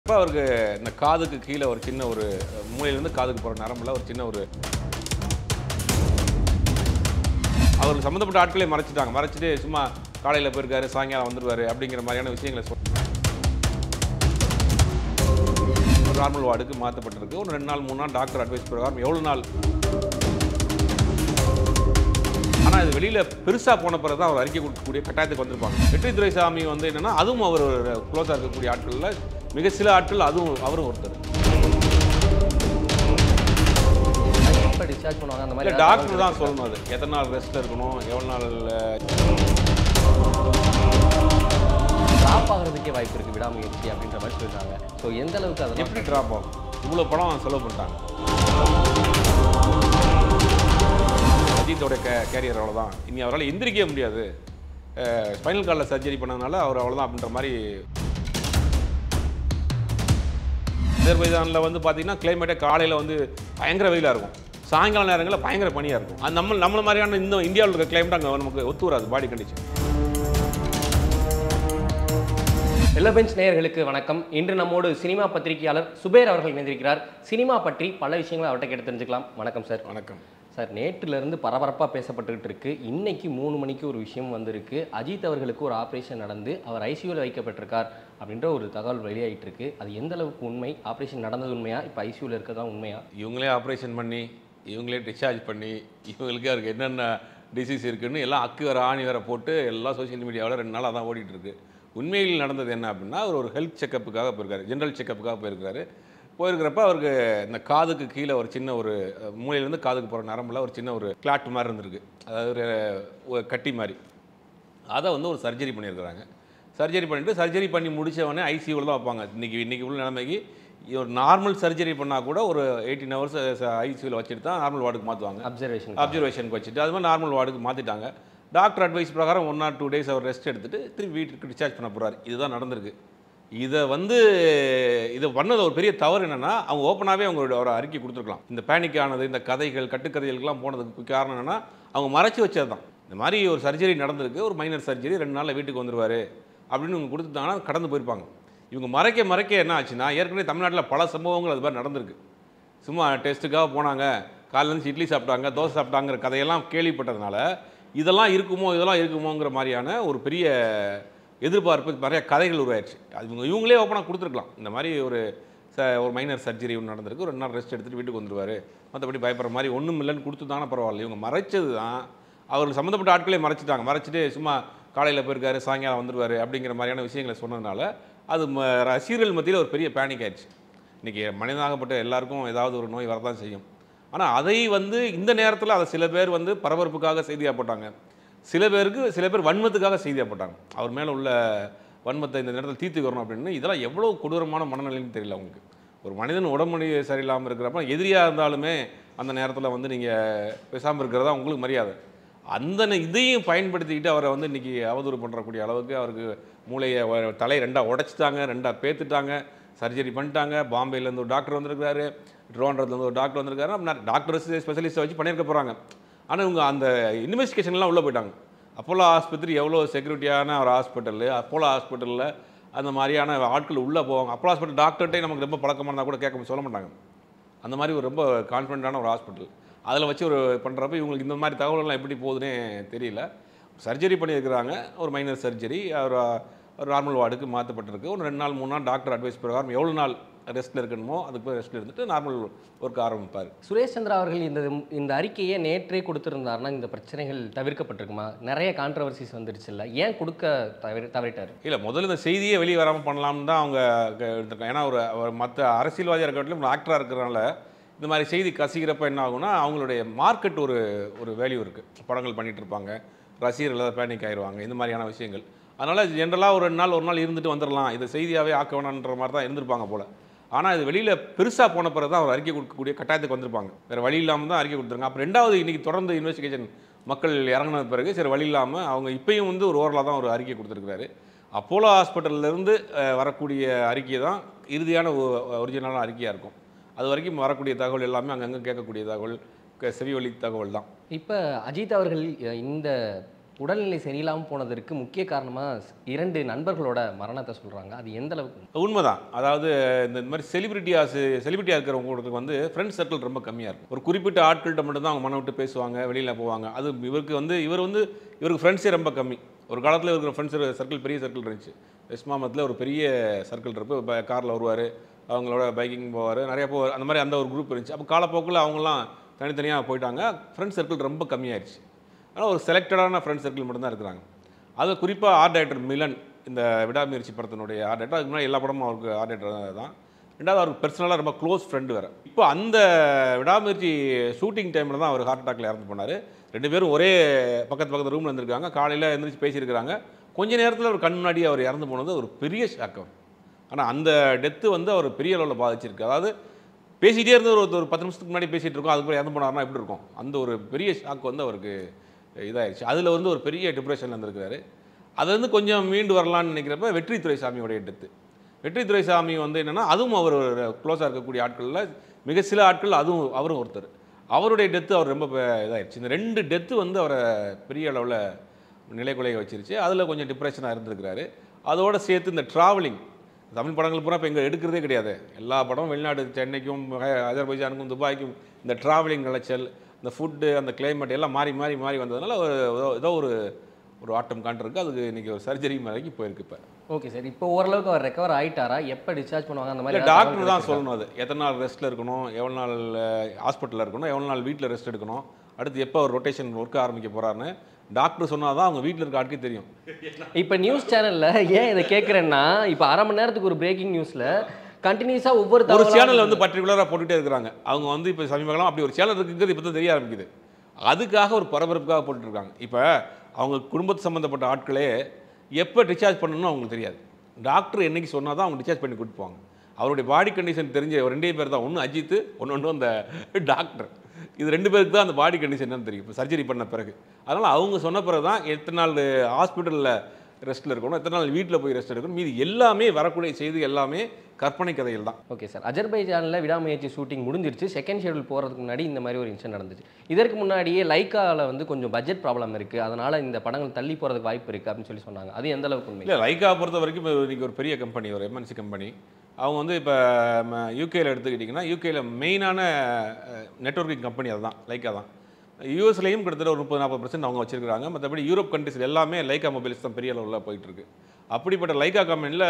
இப்போ அவருக்கு இந்த காதுக்கு கீழே ஒரு சின்ன ஒரு மூலையிலேருந்து காதுக்கு போகிற நரம்புல ஒரு சின்ன ஒரு அவருக்கு சம்மந்தப்பட்ட ஆட்களே மறைச்சிட்டாங்க மறைச்சிட்டு சும்மா காலையில் போயிருக்காரு சாயங்காலம் வந்துடுவார் அப்படிங்கிற மாதிரியான விஷயங்களை சொல் ஒரு நார்மல் வார்டுக்கு மாற்றப்பட்டிருக்கு ஒரு ரெண்டு நாள் மூணு நாள் டாக்டர் அட்வைஸ் பிரகாரம் எவ்வளோ நாள் ஆனால் இது வெளியில் பெருசாக போன பிறகு தான் அவர் அறிக்கை கொடுக்கக்கூடிய கட்டாயத்துக்கு வந்திருப்பாங்க வெற்றி துரைசாமி வந்து என்னன்னா அதுவும் அவர் க்ளோஸாக இருக்கக்கூடிய ஆட்களில் மிக சில ஆட்கள் அதுவும் அவரும் ஒருத்தர் எப்போ டிஸ்சார்ஜ் பண்ணுவாங்க அந்த மாதிரி இல்லை டாக்டர் தான் சொல்லணும் அது எத்தனை நாள் ரெஸ்ட்டில் இருக்கணும் எவ்வளோ நாள் ட்ராப் ஆகிறதுக்கே வாய்ப்பு இருக்குது விடாமுயற்சி அப்படின்ற மாதிரி சொல்லியிருக்காங்க ஸோ எந்த அளவுக்கு அதெல்லாம் எப்படி ட்ராப் ஆகும் இவ்வளோ பணம் செலவு பண்ணிட்டாங்க அஜித்தோட கே கேரியர் அவ்வளோதான் இனி அவரால் எந்திரிக்கவே முடியாது ஸ்பைனல் கார்டில் சர்ஜரி பண்ணதுனால அவர் அவ்வளோதான் அப்படின்ற மாதிரி அஜர்பைஜானில் வந்து பார்த்தீங்கன்னா கிளைமேட்டே காலையில் வந்து பயங்கர வெயிலாக இருக்கும் சாயங்கால நேரங்களில் பயங்கர பனியாக இருக்கும் அது நம்ம நம்மள மாதிரியான இந்த இந்தியாவில் இருக்க கிளைமேட் அங்கே நமக்கு ஒத்து வராது பாடி கண்டிஷன் எல்லோ பெஞ்ச் நேயர்களுக்கு வணக்கம் இன்று நம்மோடு சினிமா பத்திரிகையாளர் சுபேர் அவர்கள் இணைந்திருக்கிறார் சினிமா பற்றி பல விஷயங்களை அவர்கிட்ட கேட்டு தெரிஞ்சுக்கலாம் வணக்கம் சார் வணக்கம் சார் நேற்றிலிருந்து பரபரப்பாக பேசப்பட்டுக்கிட்டு இருக்கு இன்னைக்கு மூணு மணிக்கு ஒரு விஷயம் வந்திருக்கு அஜித் அவர்களுக்கு ஒரு ஆப்ரேஷன் நடந்து அவர் ஐசியூவில் வைக்கப்பட்டிருக்கார் அப்படின்ற ஒரு தகவல் வெளியாயிட்டு இருக்கு அது எந்த அளவுக்கு உண்மை ஆப்ரேஷன் நடந்தது உண்மையா இப்போ ஐசியூவில் இருக்கிறதா உண்மையா இவங்களே ஆப்ரேஷன் பண்ணி இவங்களே டிஸ்சார்ஜ் பண்ணி இவங்களுக்கு அவருக்கு என்னென்ன டிசீஸ் இருக்குன்னு எல்லாம் அக்கு வேற ஆணி வேற போட்டு எல்லாம் சோஷியல் மீடியாவில் ரெண்டு நாளாக தான் ஓடிட்டு இருக்கு உண்மையில் நடந்தது என்ன அப்படின்னா அவர் ஒரு ஹெல்த் செக்கப்புக்காக போயிருக்காரு ஜென்ரல் செக்கப்புக்காக போயிருக்காரு போயிருக்கிறப்ப அவருக்கு இந்த காதுக்கு கீழே ஒரு சின்ன ஒரு அஹ், மூலையிலேருந்து காதுக்கு போகிற நரம்புல ஒரு சின்ன ஒரு கிளாட் மாதிரி இருந்திருக்கு அதாவது ஒரு ஒரு கட்டி மாதிரி அதை வந்து ஒரு சர்ஜரி பண்ணியிருக்கிறாங்க சர்ஜரி பண்ணிவிட்டு சர்ஜரி பண்ணி முடிச்சவொடனே ஐசியூவில் தான் வைப்பாங்க இன்றைக்கி இன்றைக்கி உள்ள நிலைமைக்கு ஒரு நார்மல் சர்ஜரி பண்ணால் கூட ஒரு எயிட்டீன் ஹவர்ஸ் ஐசியூவில் வச்சுட்டு தான் நார்மல் வார்டுக்கு மாற்றுவாங்க அப்சர்வேஷன் அப்சர்வேஷனுக்கு வச்சுட்டு அது மாதிரி நார்மல் வார்டுக்கு மாற்றிட்டாங்க டாக்டர் அட்வைஸ் பிரகாரம் ஒன் ஆர் டூ டேஸ் அவர் ரெஸ்ட் எடுத்துட்டு திரும்பி வீட்டுக்கு டிஸ்சார்ஜ் பண்ண போகிறாரு இதுதான் நடந்திருக்கு இதை வந்து இதை பண்ணது ஒரு பெரிய தவறு என்னன்னா அவங்க ஓப்பனாகவே அவங்களோட ஒரு அறிக்கை கொடுத்துருக்கலாம் இந்த பேனிக் ஆனது இந்த கதைகள் கட்டுக்கதைகளுக்கெல்லாம் போனதுக்கு காரணம் என்னன்னா அவங்க மறைச்சு வச்சது தான் இந்த மாதிரி ஒரு சர்ஜரி நடந்திருக்கு ஒரு மைனர் சர்ஜரி ரெண்டு நாளில் வீட்டுக்கு வந்துருவாரு அப்படின்னு இவங்க கொடுத்துட்டாங்கன்னா கடந்து போயிருப்பாங்க இவங்க மறைக்க மறைக்க என்ன ஆச்சுன்னா ஏற்கனவே தமிழ்நாட்டில் பல சம்பவங்கள் அது மாதிரி நடந்திருக்கு சும்மா டெஸ்ட்டுக்காக போனாங்க காலைல இருந்து இட்லி சாப்பிட்டாங்க தோசை சாப்பிட்டாங்கிற கதையெல்லாம் கேள்விப்பட்டதுனால இதெல்லாம் இருக்குமோ இதெல்லாம் இருக்குமோங்கிற மாதிரியான ஒரு பெரிய எதிர்பார்ப்பு நிறைய கதைகள் உருவாயிருச்சு அது இவங்க இவங்களே ஓப்பனாக கொடுத்துருக்கலாம் இந்த மாதிரி ஒரு ச ஒரு மைனர் சர்ஜரி ஒன்று நடந்திருக்கு ஒரு ரெண்டு நாள் ரெஸ்ட் எடுத்துகிட்டு வீட்டுக்கு வந்துருவார் மற்றபடி பயப்படுற மாதிரி ஒன்றும் இல்லைன்னு கொடுத்துட்டாங்கன்னா பரவாயில்ல இவங்க மறைச்சது தான் அவருக்கு சம்மந்தப்பட்ட ஆட்களே மறைச்சிட்டாங்க மறைச்சிட்டு சும்மா காலையில் போயிருக்காரு சாயங்காலம் வந்துருவார் அப்படிங்கிற மாதிரியான விஷயங்களை சொன்னதுனால அது ம ரசிகர்கள் மத்தியில் ஒரு பெரிய பேனிக் ஆயிடுச்சு இன்றைக்கி மனிதனாகப்பட்ட எல்லாருக்கும் ஏதாவது ஒரு நோய் வரதான் செய்யும் ஆனால் அதை வந்து இந்த நேரத்தில் அதை சில பேர் வந்து பரபரப்புக்காக செய்தியாக போட்டாங்க சில பேருக்கு சில பேர் வன்மத்துக்காக செய்தியாக போட்டாங்க அவர் மேலே உள்ள வன்மத்தை இந்த நேரத்தில் தீர்த்து வரணும் அப்படின்னு இதெல்லாம் எவ்வளோ கொடூரமான மனநிலைன்னு தெரியல அவங்களுக்கு ஒரு மனிதன் உடம்புடி சரியில்லாமல் இருக்கிறப்ப எதிரியாக இருந்தாலுமே அந்த நேரத்தில் வந்து நீங்கள் பேசாமல் இருக்கிறதா உங்களுக்கு மரியாதை அந்த ந- இதையும் பயன்படுத்திக்கிட்டு அவரை வந்து இன்றைக்கி அவதூறு பண்ணுறக்கூடிய அளவுக்கு அவருக்கு மூளையை வ- தலை ரெண்டாக உடைச்சிட்டாங்க ரெண்டாக பேத்துட்டாங்க சர்ஜரி பண்ணிட்டாங்க பாம்பேலேருந்து ஒரு டாக்டர் வந்திருக்காரு ட்ரோன்றதுலேருந்து ஒரு டாக்டர் வந்திருக்காரு அப்ப டாக்டர்ஸ் ஸ்பெஷலிஸ்ட்டை வச்சு பண்ணியிருக்க போகிறாங்க ஆனால் இவங்க அந்த இன்வெஸ்டிகேஷன்லாம் உள்ளே போயிட்டாங்க அப்போலோ ஆஸ்பத்திரி எவ்வளோ செக்யூரிட்டியான ஒரு ஹாஸ்பிட்டலு அப்போலோ ஹாஸ்பிட்டலில் அந்த மாதிரியான ஆட்கள் உள்ளே போவாங்க அப்போலோ ஹாஸ்பிட்டல் டாக்டர்கிட்டே நமக்கு ரொம்ப பழக்கமாக இருந்தால் கூட கேட்க சொல்ல மாட்டாங்க அந்த மாதிரி ஒரு ரொம்ப கான்ஃபிடண்ட்டான ஒரு ஹாஸ்பிட்டல் அதில் வச்சு ஒரு பண்ணுறப்ப இவங்களுக்கு இந்த மாதிரி தகவல்கள்லாம் எப்படி போகுதுன்னே தெரியல சர்ஜரி பண்ணியிருக்கிறாங்க ஒரு மைனர் சர்ஜரி ஒரு ஒரு நார்மல் வார்டுக்கு மாற்றப்பட்டிருக்கு ஒரு ரெண்டு நாள் மூணு நாள் டாக்டர் அட்வைஸ் பிரகாரம் எவ்வளோ நாள் ரெஸ்ட்டில் இருக்கணுமோ அதுக்கு போய் ரெஸ்ட்டில் இருந்துட்டு நார்மல் ஒர்க் ஆரம்பிப்பார் சுரேஷ் சந்திரா அவர்கள் இந்த இந்த அறிக்கையை நேற்றே கொடுத்திருந்தாருன்னா இந்த பிரச்சனைகள் தவிர்க்கப்பட்டிருக்குமா நிறைய கான்ட்ரவர்சிஸ் வந்துருச்சுல்ல ஏன் கொடுக்க தவறி தவறிட்டார் இல்லை முதல்ல இந்த செய்தியே வெளியே வராமல் பண்ணலாம்னு தான் அவங்க க- எடுத்திருக்காங்க ஏன்னா ஒரு ஒரு மற்ற அரசியல்வாதியாக இருக்கட்டும் ஆக்டராக இருக்கிறனால இந்த மாதிரி செய்தி கசிக்கிறப்ப என்ன ஆகும்னா அவங்களுடைய மார்க்கெட் ஒரு ஒரு வேல்யூ இருக்குது படங்கள் பண்ணிட்டு இருப்பாங்க ரசிகர்கள் ஏதாவது பேனிக் ஆயிடுவாங்க இந்த மாதிரியான விஷயங்கள் அதனால் ஜென்ரலாக ஒரு ரெண்டு நாள் ஒரு நாள் இருந்துட்டு வந்துடலாம் இதை செய்தியாகவே ஆக்க வேணான்ற மாதிரி தான் இருந்திருப்பாங்க போல் ஆனால் இது வெளியில் பெருசாக போன பிறகு தான் அவர் அறிக்கை கொடுக்கக்கூடிய கட்டாயத்துக்கு வந்திருப்பாங்க வேறு வழி இல்லாமல் தான் அறிக்கை கொடுத்துருங்க அப்புறம் ரெண்டாவது இன்றைக்கி தொடர்ந்து இன்வெஸ்டிகேஷன் மக்கள் இறங்கின பிறகு சரி வழி இல்லாமல் அவங்க இப்பயும் வந்து ஒரு ஓரலாக தான் ஒரு அறிக்கை கொடுத்துருக்காரு அப்போலோ ஹாஸ்பிட்டல்லேருந்து வரக்கூடிய அறிக்கை தான் இறுதியான ஒரிஜினலான அறிக்கையாக இருக்கும் அது வரைக்கும் வரக்கூடிய தகவல் எல்லாமே அங்கங்கே கேட்கக்கூடிய தகவல் க- செவி வழி தகவல் தான் இப்போ அஜித் அவர்கள் அஹ், இந்த உடல்நிலை சரியில்லாமல் போனதற்கு முக்கிய காரணமாக இரண்டு நண்பர்களோட மரணத்தை சொல்கிறாங்க அது எந்த அளவுக்கு உண்மைதான் அதாவது இந்த இந்த மாதிரி செலிபிரிட்டியாஸ் செலிபிரிட்டியாக இருக்கிறவங்களுக்கு வந்து ஃப்ரெண்ட் சர்க்கிள் ரொம்ப கம்மியாக இருக்கும் ஒரு குறிப்பிட்ட ஆட்கள்கிட்ட மட்டும் தான் அவங்க மனம் விட்டு பேசுவாங்க வெளியில் போவாங்க அது இவருக்கு வந்து இவர் வந்து இவருக்கு ஃப்ரெண்ட்ஸே ரொம்ப கம்மி ஒரு காலத்தில் இவருக்கு ஃப்ரெண்ட்ஸ் சர்க்கிள் பெரிய சர்க்கிள் இருந்துச்சு வெஸ்மாமத்தில் ஒரு பெரிய சர்க்கிள் இருப்பு காரில் வருவார் அவங்களோட பைக்கிங் போவார் நிறைய போவார் அந்த மாதிரி அந்த ஒரு குரூப் இருந்துச்சு அப்போ காலப்போக்கில் அவங்களாம் தனித்தனியாக போயிட்டாங்க ஃப்ரெண்ட் சர்க்கிள் ரொம்ப கம்மியாயிருச்சு ஆனால் ஒரு செலக்டடான ஃப்ரெண்ட் சர்க்கிள் மட்டும்தான் இருக்கிறாங்க அது குறிப்பாக ஆர்ட் டைரக்டர் மிலன் இந்த விடாமுயற்சி படத்தினுடைய ஆர்ட் டைரக்டர் அதுக்கு முன்னாடி எல்லா படமும் அவருக்கு ஆர்ட் டைரக்டர் தான் ரெண்டாவது அவருக்கு பர்சனலாக ரொம்ப க்ளோஸ் ஃப்ரெண்டு வேறு இப்போ அந்த விடாமுயற்சி ஷூட்டிங் டைமில் தான் அவர் ஹார்ட் அட்டாக்ல இறந்து போனார் ரெண்டு பேரும் ஒரே பக்கத்து பக்கத்து ரூமில் இருந்திருக்காங்க காலையில் எழுந்திரிச்சு பேசியிருக்கிறாங்க கொஞ்ச நேரத்தில் அவர் கண் முன்னாடி அவர் இறந்து போனது ஒரு பெரிய ஷாக்கம் ஆனால் அந்த டெத்து வந்து அவர் பெரிய அளவில் பாதிச்சிருக்கு அதாவது பேசிகிட்டே இருந்த ஒரு ஒரு பத்து நிமிஷத்துக்கு முன்னாடி பேசிகிட்டு இருக்கோம் அதுக்கப்புறம் இறந்து போனார்னா எப்படி இருக்கும் அந்த ஒரு பெரிய ஷாக் வந்து அவருக்கு இதாகிடுச்சு அதில் வந்து ஒரு பெரிய டிப்ரெஷனில் இருந்திருக்கிறாரு அதுலேருந்து கொஞ்சம் மீண்டு வரலான்னு நினைக்கிறப்ப வெற்றி துரைசாமியோடைய டெத்து வெற்றி துரைசாமி வந்து என்னென்னா அதுவும் அவர் க்ளோஸாக இருக்கக்கூடிய ஆட்களில் மிக சில ஆட்கள் அதுவும் அவரும் ஒருத்தர் அவருடைய டெத்து அவர் ரொம்ப ப- இதாயிடுச்சு இந்த ரெண்டு டெத்து வந்து அவரை பெரிய அளவில் நிலைக்குலைய வச்சிருச்சு அதில் கொஞ்சம் டிப்ரெஷனாக இருந்திருக்கிறாரு அதோட சேர்த்து இந்த ட்ராவலிங் தமிழ் படங்கள் பூரா இப்போ இங்கே எடுக்கிறதே கிடையாது எல்லா படமும் வெளிநாடு சென்னைக்கும் அ- அஜர்பைஜானுக்கும் துபாய்க்கும் இந்த ட்ராவலிங் விளைச்சல் இந்த ஃபுட்டு அந்த கிளைமேட் எல்லாம் மாறி மாறி மாறி வந்ததுனால ஒரு ஏதோ- ஏதோ ஒரு ஒரு ஆட்டம் காண்டிருக்கு அதுக்கு இன்றைக்கி ஒரு சர்ஜரி வரைக்கும் போயிருக்கு இப்போ ஓகே சார் இப்போ ஓரளவுக்கு அவர் ரெக்கவர் ஆயிட்டாரா எப்போ டிஸ்சார்ஜ் பண்ணுவாங்க அந்த மாதிரி இல்லை ஏதாவது டாக்டர் தகவல் தான் கிடைச்சிருக்கா? சொல்லணும் அது எத்தனை நாள் ரெஸ்ட்டில் இருக்கணும் எவ்வளோ நாள் ஹாஸ்பிட்டலில் இருக்கணும் எவ்வளோ நாள் வீட்டில் ரெஸ்ட் எடுக்கணும் அடுத்து எப்போ ஒரு ரொட்டேஷன் ஒர்க் ஆரம்பிக்க போகிறாருன்னு டாக்டர் சொன்னால் தான் அவங்க வீட்டில் இருக்க ஆட்கே தெரியும் இப்போ நியூஸ் சேனல்ல ஏன் இதை கேட்குறேன்னா இப்போ அரை மணி நேரத்துக்கு ஒரு பிரேக்கிங் நியூஸ்ல கண்டினியூஸா ஒவ்வொரு ஒரு தகவலா சேனல் வந்து பர்டிகுலராக போட்டுகிட்டே இருக்கிறாங்க அவங்க வந்து இப்போ சமீப காலம் அப்படி ஒரு சேனல் இருக்குங்கிறது இப்போ தான் தெரிய ஆரம்பிக்குது அதுக்காக ஒரு பரபரப்புக்காக போட்டுட்ருக்காங்க இப்போ அவங்க குடும்பத்து சம்மந்தப்பட்ட ஆட்களே எப்போ டிஸ்சார்ஜ் பண்ணணும்னு அவங்களுக்கு தெரியாது டாக்டர் என்னைக்கு சொன்னால் தான் அவங்க டிஸ்சார்ஜ் பண்ணி கூட்டு போவாங்க அவருடைய பாடி கண்டிஷன் தெரிஞ்ச ஒரு ரெண்டே பேர் தான் ஒன்று அஜித் ஒன்று ஒன்று அந்த டாக்டர் இது ரெண்டு பேருக்கு தான் அந்த பாடி கண்டிஷன் என்னன்னு தெரியும் இப்போ சர்ஜரி பண்ண பிறகு அதனால் அவங்க சொன்ன பிறகு தான் எத்தனை நாள் ஹாஸ்பிட்டலில் ரெஸ்ட்டில் இருக்கணும் எத்தனை நாள் வீட்டில் போய் ரெஸ்ட் எடுக்கணும் மீது எல்லாமே வரக்கூடிய செய்தி எல்லாமே கற்பனை கதைகள் தான் ஓகே சார் அஜர்பைஜானில் விடாமுயற்சி ஷூட்டிங் முடிஞ்சிருச்சு செகண்ட் ஷெடியூல் போகிறதுக்கு முன்னாடி இந்த மாதிரி ஒரு இன்சிடென்ட் நடந்துச்சு இதற்கு முன்னாடியே லைக்காவில் வந்து கொஞ்சம் பட்ஜெட் ப்ராப்ளம் இருக்குது அதனால் இந்த படங்கள் தள்ளி போகிறதுக்கு வாய்ப்பு இருக்குது அப்படின்னு சொல்லி சொன்னாங்க அது எந்த அளவுக்கு உண்மை இல்லை லைக்கா பொறுத்த வரைக்கும் இப்போ இன்னைக்கு ஒரு பெரிய கம்பெனி ஒரு எம்என்சி கம்பெனி அவங்க வந்து இப்போ யூகேல எடுத்துக்கிட்டிங்கன்னா யூகேல மெயினான நெட்வொர்க்கிங் கம்பெனி அதுதான் லைக்கா தான் யூஎஸ்லேயும் கிட்டத்தட்ட ஒரு முப்பது நாற்பது பர்சன்ட் அவங்க வச்சிருக்காங்க மற்றபடி யூரோப் கண்ட்ரிஸ் எல்லாமே லைக்கா மொபைல்ஸ் தான் பெரிய அளவில் போயிட்டு இருக்கு அப்படிப்பட்ட லைக்கா கம்பெனியில்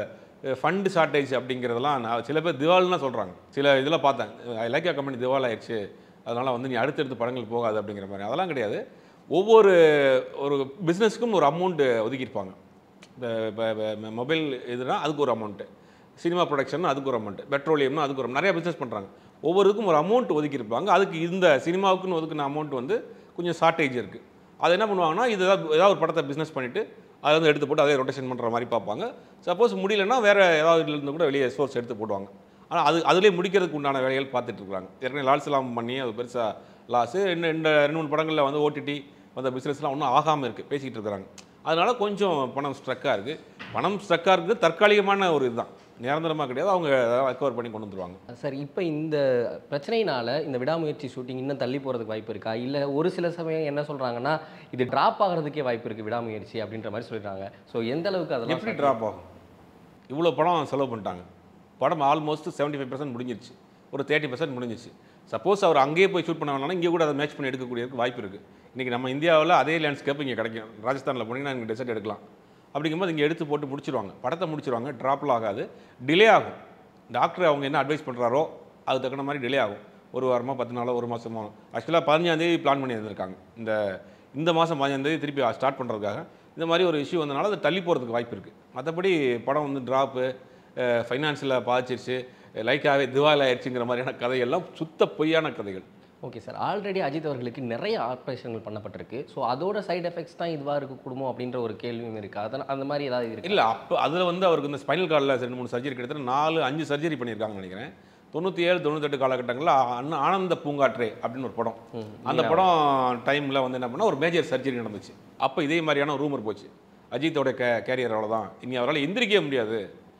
ஃபண்டு ஷார்ட்டேஜ் அப்படிங்கிறதெல்லாம் நான் சில பேர் திவால்னா சொல்கிறாங்க சில இதில் பார்த்தேன் லைக்கா கம்பெனி திவால் ஆயிடுச்சு அதனால் வந்து நீ அடுத்தடுத்து படங்கள் போகாது அப்படிங்கிற மாதிரி அதெல்லாம் கிடையாது ஒவ்வொரு ஒரு பிஸ்னஸ்க்கும் ஒரு அமௌண்ட்டு ஒதுக்கியிருப்பாங்க இப்போ மொபைல் இதுனா அதுக்கு ஒரு அமௌண்ட்டு சினிமா ப்ரொடக்ஷன் அதுக்கு ஒரு அமௌண்ட் பெட்ரோலியம்னு அதுக்கு ஒரு நிறைய பிஸ்னஸ் பண்ணுறாங்க ஒவ்வொருக்கும் ஒரு அமௌண்ட் ஒதுக்கியிருப்பாங்க அதுக்கு இந்த சினிமாவுக்குன்னு ஒதுக்கின அமௌண்ட் வந்து கொஞ்சம் ஷார்ட்டேஜ் இருக்குது அது என்ன பண்ணுவாங்கன்னா இது ஏதாவது ஏதாவது ஒரு படத்தை பிஸ்னஸ் பண்ணிவிட்டு அதை வந்து எடுத்து போட்டு அதே ரொட்டேஷன் பண்ணுற மாதிரி பார்ப்பாங்க சப்போஸ் முடியலன்னா வேறு ஏதாவது இதுல இருந்து கூட வெளியே சோர்ஸ் எடுத்து போடுவாங்க ஆனால் அது அதுலேயே முடிக்கிறதுக்கு உண்டான வேலைகள் பார்த்துட்டு இருக்காங்க ஏற்கனவே லால் சலாம் பண்ணி அது பெருசாக லாஸு இன்னும் இந்த ரெண்டு மூணு படங்களில் வந்து ஓடிடி வந்த பிஸ்னஸ்லாம் ஒன்றும் ஆகாமல் இருக்குது பேசிக்கிட்டு இருக்கிறாங்க அதனால் கொஞ்சம் பணம் ஸ்ட்ரக்காக இருக்குது பணம் ஸ்ட்ரக்காக இருக்குது தற்காலிகமான ஒரு இதுதான் நிரந்தரமாக கிடையாது அவங்க ரெக்கவர் பண்ணி கொண்டு வந்துருவாங்க சார் இப்போ இந்த பிரச்சனையினால இந்த விடாமுயற்சி ஷூட்டிங் இன்னும் தள்ளி போகிறதுக்கு வாய்ப்பு இருக்கா இல்லை ஒரு சில சமயம் என்ன சொல்கிறாங்கன்னா இது ட்ராப் ஆகிறதுக்கே வாய்ப்பு இருக்குது விடாமுயற்சி அப்படின்ற மாதிரி சொல்லிடுறாங்க ஸோ எந்த அளவுக்கு அதெல்லாம் எப்படி ட்ராப் ஆகும் இவ்வளோ படம் செலவு பண்ணிட்டாங்க படம் ஆல்மோஸ்ட் செவன்ட்டி ஃபைவ் பர்சன்ட் முடிஞ்சிருச்சு ஒரு தேர்ட்டி பர்சன்ட் முடிஞ்சிருச்சு சப்போஸ் அவர் அங்கேயே போய் ஷூட் பண்ண வேணாலும் இங்கே கூட அதை மேட்ச் பண்ணி எடுக்கக்கூடியதுக்கு வாய்ப்பு இருக்குது இன்றைக்கி நம்ம இந்தியாவில் அதே லேண்ட்ஸ்கேப் இங்கே கிடைக்கும் ராஜஸ்தானில் போனீங்கன்னா இங்கே டெசர்ட் எடுக்கலாம் அப்படிங்கும்போது இங்கே எடுத்து போட்டு முடிச்சிருவாங்க படத்தை முடிச்சிருவாங்க ட்ராப்ல ஆகாது டிலே ஆகும் டாக்டர் அவங்க என்ன அட்வைஸ் பண்ணுறாரோ அது தகுந்த மாதிரி டிலே ஆகும் ஒரு வாரமோ பத்து நாளோ ஒரு மாதமோ ஆக்சுவலாக பதினஞ்சாந்தேதி பிளான் பண்ணி இருந்திருக்காங்க இந்த இந்த மாதம் பதினஞ்சாந்தேதி திருப்பி ஸ்டார்ட் பண்ணுறதுக்காக இந்த மாதிரி ஒரு இஷ்யூ வந்தனால அது தள்ளி போகிறதுக்கு வாய்ப்பு இருக்குது மற்றபடி படம் வந்து ட்ராப்பு ஃபைனான்ஸில் பாதிச்சிருச்சு லைக்காகவே திவால் ஆயிடுச்சுங்கிற மாதிரியான கதைகள்லாம் சுத்த பொய்யான கதைகள் ஓகே சார் ஆல்ரெடி அஜித் அவர்களுக்கு நிறைய ஆப்ரேஷன்கள் பண்ணப்பட்டிருக்கு ஸோ அதோட சைடு எஃபெக்ட்ஸ் தான் இதுவாக இருக்க குடும்பம் அப்படின்ற ஒரு கேள்வியும் இருக்குது அதனால் அந்த மாதிரி ஏதாவது இருக்கு இல்லை அப்போ அதில் வந்து அவருக்கு இந்த ஸ்பைனல் கார்டில் ரெண்டு மூணு சர்ஜரி கிட்டத்தட்ட நாலு அஞ்சு சர்ஜரி பண்ணியிருக்காங்கன்னு நினைக்கிறேன் தொண்ணூற்றி ஏழு தொண்ணூத்தெட்டு காலகட்டங்களில் அண்ணா ஆனந்த பூங்காற்றே அப்படின்னு ஒரு படம் அந்த படம் டைமில் வந்து என்ன பண்ணால் ஒரு மேஜர் சர்ஜரி நடந்துச்சு அப்போ இதே மாதிரியான ரூமர் போச்சு அஜித்தோட கே கேரியர் அவ்வளோதான் இனி அவரால் எந்திரிக்கவே முடியாது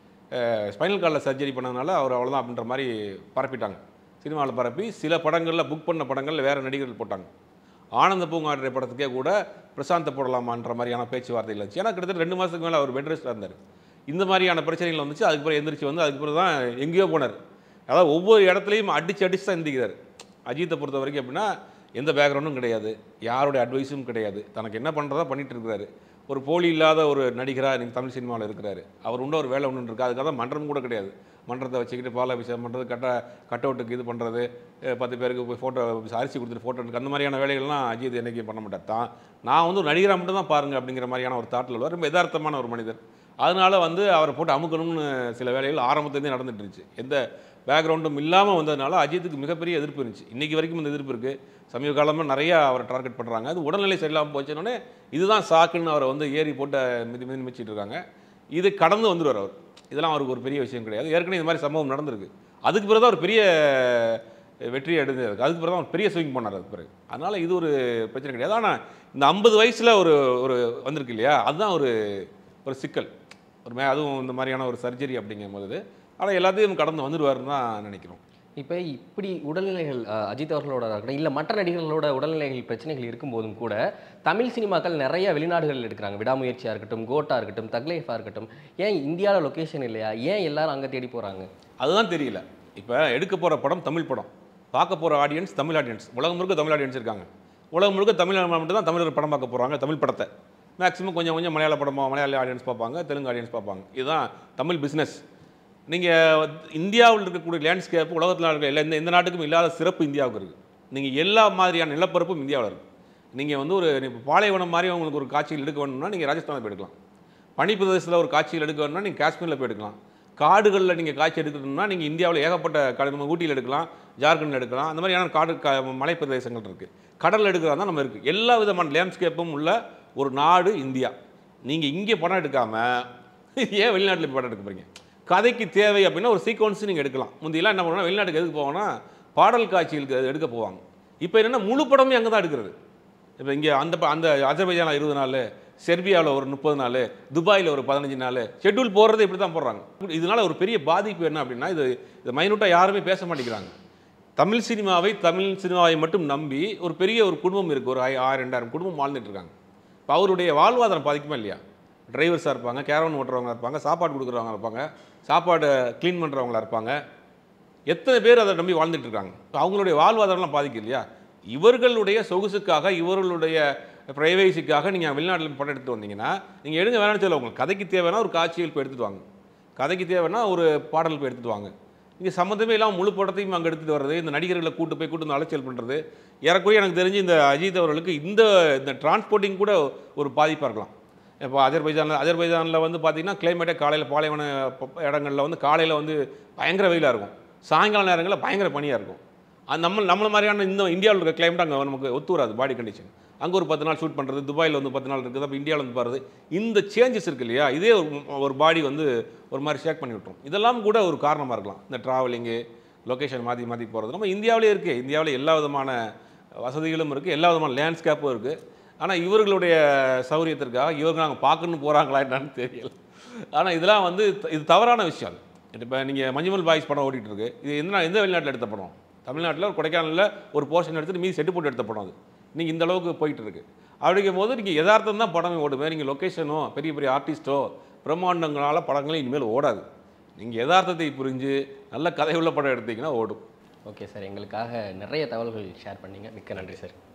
ஸ்பைனல் கார்டில் சர்ஜரி பண்ணதுனால அவர் அவ்வளோதான் அப்படின்ற மாதிரி பரப்பிட்டாங்க சினிமாவில் பரப்பி சில படங்களில் புக் பண்ண படங்களில் வேறு நடிகர்கள் போட்டாங்க ஆனந்த பூங்காற்றை படத்துக்கே கூட பிரசாந்த போடலாமான்ற மாதிரியான பேச்சுவார்த்தைகள் இருந்துச்சு ஏன்னா கிட்டத்தட்ட ரெண்டு மாதத்துக்கு மேலே அவர் பெட் ரெஸ்ட்டில் இருந்தார் இந்த மாதிரியான பிரச்சனைகள் வந்துச்சு அதுக்கப்புறம் எந்திரிச்சு வந்து அதுக்கப்புறம் தான் எங்கேயோ போனார் அதாவது ஒவ்வொரு இடத்துலையும் அடிச்சு அடிச்சு தான் எந்திக்கிறார் அஜித்தை பொறுத்த வரைக்கும் அப்படின்னா எந்த பேக்ரவுண்டும் கிடையாது யாருடைய அட்வைஸும் கிடையாது தனக்கு என்ன பண்ணுறதா பண்ணிட்டு இருக்கிறாரு ஒரு போலி இல்லாத ஒரு நடிகராக இன்னைக்கு தமிழ் சினிமாவில் இருக்கிறாரு அவர் உண்ட ஒரு வேலை ஒன்று இருக்கு அதுக்காக தான் மன்றம் கூட கிடையாது மன்றத்தை வச்சுக்கிட்டு பால் அபிஷேகம் பண்ணுறது கட்ட கட் அவுட்டுக்கு இது பண்ணுறது பத்து பேருக்கு போய் ஃபோட்டோ அரிசி கொடுத்துட்டு ஃபோட்டோ எடுக்க அந்த மாதிரியான வேலைகள்லாம் அஜித் என்னைக்கு பண்ண மாட்டார் தான் நான் வந்து ஒரு நடிகராக மட்டும் தான் பாருங்க அப்படிங்கிற மாதிரியான ஒரு தாட்டில் உள்ள ரொம்ப யதார்த்தமான ஒரு மனிதர் அதனால வந்து அவரை போட்டு அமுக்கணும்னு சில வேலைகள் ஆரம்பத்துலேருந்தே நடந்துட்டு இருந்துச்சு எந்த பேக்ரவுண்டும் இல்லாமல் வந்ததுனால அஜித்துக்கு மிகப்பெரிய எதிர்ப்பு இருந்துச்சு இன்னைக்கு வரைக்கும் இந்த எதிர்ப்பு இருக்குது சமீப காலமாக நிறையா அவரை டார்கெட் பண்ணுறாங்க அது உடல்நிலை சரியில்லாமல் போச்சுன்னொடனே இதுதான் சாக்குன்னு அவரை வந்து ஏறி போட்டு மிதி மிதி மிச்சிட்டு இருக்காங்க இது கடந்து வந்துடுவார் அவர் இதெல்லாம் அவருக்கு ஒரு பெரிய விஷயம் கிடையாது ஏற்கனவே இந்த மாதிரி சம்பவம் நடந்திருக்கு அதுக்கு பிறகு தான் ஒரு பெரிய வெற்றி அடைஞ்சிருக்கு அதுக்கு பிறகு தான் அவர் பெரிய ஸ்விங் பண்ணார் அதுக்கு பிறகு அதனால் இது ஒரு பிரச்சனை கிடையாது ஆனால் இந்த ஐம்பது வயசில் ஒரு ஒரு வந்திருக்கு இல்லையா அதுதான் ஒரு ஒரு சிக்கல் ஒரு மே அதுவும் இந்த மாதிரியான ஒரு சர்ஜரி அப்படிங்கும்போது ஆனால் எல்லாத்தையும் கடந்து வந்துடுவாருன்னு தான் நினைக்கிறோம் இப்போ இப்படி உடல்நிலைகள் அஹ், அஜித் அவர்களோட இருக்கட்டும் இல்லை மற்ற நடிகர்களோட உடல்நிலைகள் பிரச்சனைகள் இருக்கும்போதும் கூட தமிழ் சினிமாக்கள் நிறைய வெளிநாடுகள் எடுக்கிறாங்க விடாமுயற்சியாக இருக்கட்டும் கோட்டா இருக்கட்டும் தக்லைஃபாக இருக்கட்டும் ஏன் இந்தியாவில் லொக்கேஷன் இல்லையா ஏன் எல்லாரும் அங்கே தேடி போகிறாங்க அதுதான் தெரியல இப்போ எடுக்க போகிற படம் தமிழ் படம் பார்க்க போகிற ஆடியன்ஸ் தமிழ் ஆடியன்ஸ் உலகம் முழுக்க தமிழ் ஆடியன்ஸ் இருக்காங்க உலகம் முழுக்க தமிழ் மட்டும் தான் தமிழர் படம் பார்க்க போகிறாங்க தமிழ் படத்தை மேக்ஸிமம் கொஞ்சம் கொஞ்சம் மலையாள படமா மலையாள ஆடியன்ஸ் பார்ப்பாங்க தெலுங்கு ஆடியன்ஸ் பார்ப்பாங்க இதுதான் தமிழ் பிஸ்னஸ் நீங்கள் இந்தியாவில் இருக்கக்கூடிய லேண்ட்ஸ்கேப் உலகத்தில் இருக்கிற எல்லா இந்த எந்த நாட்டுக்கும் இல்லாத சிறப்பு இந்தியாவுக்கு இருக்குது நீங்கள் எல்லா மாதிரியான நிலப்பரப்பும் இந்தியாவில் இருக்குது நீங்கள் வந்து ஒரு இப்ப பாலைவனம் மாதிரி உங்களுக்கு ஒரு காட்சியில் எடுக்க வேணும்னா நீங்கள் ராஜஸ்தானில் போய் எடுக்கலாம் பனிப்பிரதேசத்தில் ஒரு காட்சியில் எடுக்க வேணும்னா நீங்கள் காஷ்மீரில் போய் எடுக்கலாம் காடுகளில் நீங்கள் காட்சி எடுக்கணும்னா நீங்கள் இந்தியாவில் ஏகப்பட்ட காடு நம்ம ஊட்டியில் எடுக்கலாம் ஜார்க்கண்டில் எடுக்கலாம் அந்த மாதிரியான காடு க மலை பிரதேசங்கள் இருக்குது கடலில் எடுக்கிறதா தான் நம்ம இருக்குது எல்லா விதமான லேண்ட்ஸ்கேப்பும் உள்ள ஒரு நாடு இந்தியா நீங்கள் இங்கே படம் எடுக்காமல் ஏன் வெளிநாட்டில் போய் படம் எடுக்க போகிறீங்க கதைக்கு தேவை அப்படின்னா ஒரு சீக்வன்ஸ் நீங்கள் எடுக்கலாம் முந்தையெல்லாம் என்ன பண்ணுவோம்னா வெளிநாட்டுக்கு எதுக்கு போவோம்னா பாடல் காட்சிகளுக்கு எடுக்க போவாங்க இப்போ என்னென்னா முழு படமே அங்கே தான் எடுக்கிறது இப்போ இங்கே அந்த ப- அந்த அஜர்பைஜானில் இருபது நாள் செர்பியாவில் ஒரு முப்பது நாள் துபாயில் ஒரு பதினஞ்சு நாள் ஷெட்யூல் போடுறது இப்படி தான் போடுறாங்க இதனால் ஒரு பெரிய பாதிப்பு என்ன அப்படின்னா இது இது மைனூட்டாக யாருமே பேச மாட்டேங்கிறாங்க தமிழ் சினிமாவை தமிழ் சினிமாவை மட்டும் நம்பி ஒரு பெரிய ஒரு குடும்பம் இருக்குது ஒரு ஆய- ஆயிரம் ரெண்டாயிரம் குடும்பம் வாழ்ந்துட்டு இருக்காங்க இப்போ அவருடைய வாழ்வாதாரம் பாதிக்குமா இல்லையா டிரைவர்ஸாக இருப்பாங்க கேரவன் ஓட்டுறவங்க இருப்பாங்க சாப்பாடு கொடுக்குறவங்க இருப்பாங்க சாப்பாடு க்ளீன் பண்ணுறவங்களா இருப்பாங்க எத்தனை பேர் அதை நம்பி வாழ்ந்துட்டு இருக்காங்க இப்ப அவங்களுடைய வாழ்வாதாரம்லாம் பாதிக்கும் இல்லையா இவர்களுடைய சொகுசுக்காக இவர்களுடைய ப்ரைவேசிக்காக நீங்கள் வெளிநாட்டில் படம் எடுத்து வந்தீங்கன்னா நீங்கள் எடுங்க வேணாம்னு சொல்ல உங்களுக்கு கதைக்கு தேவைன்னா ஒரு காட்சிகள் போய் எடுத்துட்டு வாங்க கதைக்கு தேவைன்னா ஒரு பாடல் போய் எடுத்துட்டு வாங்க இங்கே சம்மந்தமே இல்லாமல் முழு படத்தையும் அங்கே எடுத்துகிட்டு வர்றது இந்த நடிகர்களை கூட்டு போய் கூட்டு வந்து அலைச்சல் பண்ணுறது ஏறக்குறைய எனக்கு தெரிஞ்சு இந்த அஜித் அவர்களுக்கு இந்த இந்த டிரான்ஸ்போர்ட்டிங் கூட ஒரு பாதிப்பாக இருக்கலாம் இப்போ அஜர்பைஜானில் அஜர்பைஜானில் வந்து பார்த்தீங்கன்னா கிளைமேட்டே காலையில் பாலைவன ப- இடங்கள்ல வந்து காலையில் வந்து பயங்கர வெயிலாக இருக்கும் சாயங்கால நேரங்களில் பயங்கர பனியாக இருக்கும் அது நம்ம நம்மள மாதிரியான இந்த இந்தியாவில் இருக்க கிளைமேட் அங்கே நமக்கு ஒத்து வராது பாடி கண்டிஷன் அங்கே ஒரு பத்து நாள் ஷூட் பண்ணுறது துபாயில் வந்து பத்து நாள் இருக்குது அப்போ இந்தியாவில் வந்து பாருது இந்த சேஞ்சஸ் இருக்கு இல்லையா இதே ஒரு ஒரு பாடி வந்து ஒரு மாதிரி ஷேக் பண்ணி விட்டுரும் இதெல்லாம் கூட ஒரு காரணமாக இருக்கலாம் இந்த ட்ராவலிங்கு லொக்கேஷன் மாற்றி மாற்றி போகிறது நம்ம இந்தியாவிலே இருக்குது இந்தியாவில் எல்லா விதமான வசதிகளும் இருக்குது எல்லா விதமான லேண்ட்ஸ்கேப்பும் இருக்குது ஆனால் இவர்களுடைய சௌரியத்திற்காக இவங்க நாங்கள் பார்க்கணும்னு போகிறாங்களா என்னன்னு தெரியல ஆனால் இதெல்லாம் வந்து த- இது தவறான விஷயம் இப்போ நீங்கள் மஞ்சுமல் பாய்ஸ் படம் ஓடிட்டு இருக்கு இது எந்த எந்த வெளிநாட்டில் எடுத்த படம் தமிழ்நாட்டில் ஒரு கொடைக்கானலில் ஒரு போர்ஷன் எடுத்துட்டு மீதி செட்டு போட்டு எடுத்த படம் அது நீங்கள் இந்த அளவுக்கு போயிட்டு இருக்கு அப்படிங்கும் போது நீங்கள் யதார்த்தம் தான் படமே ஓடுமே நீங்கள் லொக்கேஷனோ பெரிய பெரிய ஆர்டிஸ்ட்டோ பிரம்மாண்டங்களால் படங்களே இனிமேல் ஓடாது நீங்கள் யதார்த்தத்தை புரிஞ்சு நல்ல கதையுள்ள படம் எடுத்தீங்கன்னா ஓடும் ஓகே சார் எங்களுக்காக நிறைய தகவல்கள் ஷேர் பண்ணீங்க மிக்க நன்றி சார்